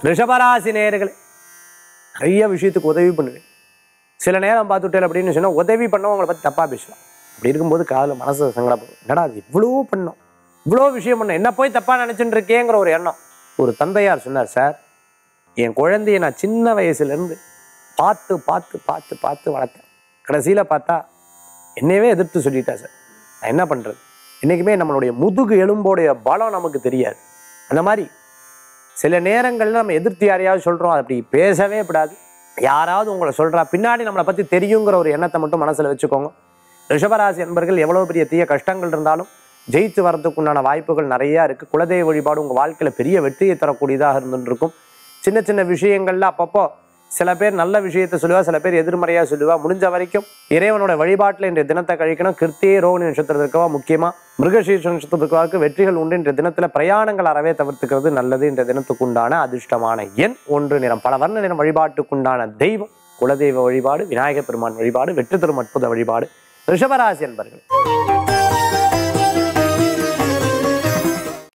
ரிஷபராசி நேயர்களே நிறைய விஷயத்துக்கு உதவி பண்ணுவேன் சில நேரம் பார்த்துட்டேன் அப்படின்னு சொன்னால் உதவி பண்ணவங்களை பற்றி தப்பாக பேசலாம் அப்படி இருக்கும்போது காதில் மனசு சங்கடப்படும் என்னடா அது இவ்வளோ பண்ணோம் இவ்வளோ விஷயம் பண்ணோம் என்ன போய் தப்பாக நினச்சிட்டு இருக்கேங்கிற ஒரு எண்ணம் ஒரு தந்தையார் சொன்னார் சார் என் குழந்தைய நான் சின்ன வயசுலேருந்து பார்த்து பார்த்து பார்த்து பார்த்து வளர்த்தேன் கடைசியில் பார்த்தா என்னையவே எதிர்த்து சொல்லிட்டா சார் நான் என்ன பண்ணுறது என்றைக்குமே நம்மளுடைய முதுகு எலும்போடைய பலம் நமக்கு தெரியாது அந்த மாதிரி சில நேரங்களில் நம்ம எதிர்த்து யாரையாவது சொல்கிறோம் அப்படி பேசவே கூடாது யாராவது உங்களை சொல்கிறா பின்னாடி நம்மளை பற்றி தெரியுங்கிற ஒரு எண்ணத்தை மட்டும் மனசில் வச்சுக்கோங்க ரிஷபராசி என்பர்கள் எவ்வளோ பெரிய தீய கஷ்டங்கள் இருந்தாலும் ஜெயித்து வரதுக்கு உண்டான வாய்ப்புகள் நிறையா இருக்குது குலதெய்வ வழிபாடு உங்கள் வாழ்க்கையில் பெரிய வெற்றியை தரக்கூடியதாக இருந்துருக்கும் சின்ன சின்ன விஷயங்கள்ல அப்பப்போ சில பேர் நல்ல விஷயத்தை சொல்லுவா சில பேர் எதிர்மறையாக சொல்லுவா முடிஞ்ச வரைக்கும் இறைவனோட வழிபாட்டில் இன்றைய தினத்தை கழிக்கணும் கிருத்தியே ரோகிணி நட்சத்திரம் இருக்கவா முக்கியமாக மிருகசீர்ஷ நட்சத்திரம் இருக்கவாக்கு வெற்றிகள் உண்டு இன்றைய தினத்தில் பிரயாணங்கள் அறவே தவிர்த்துக்கிறது நல்லது இன்றைய தினத்துக்கு உண்டான அதிர்ஷ்டமான எண் ஒன்று நிறம் பல வர்ண நிறம் வழிபாட்டுக்குண்டான தெய்வம் குலதெய்வ வழிபாடு விநாயகப் பெருமான் வழிபாடு வெற்றி தரும் அற்புத வழிபாடு ரிஷபராசி என்பர்கள்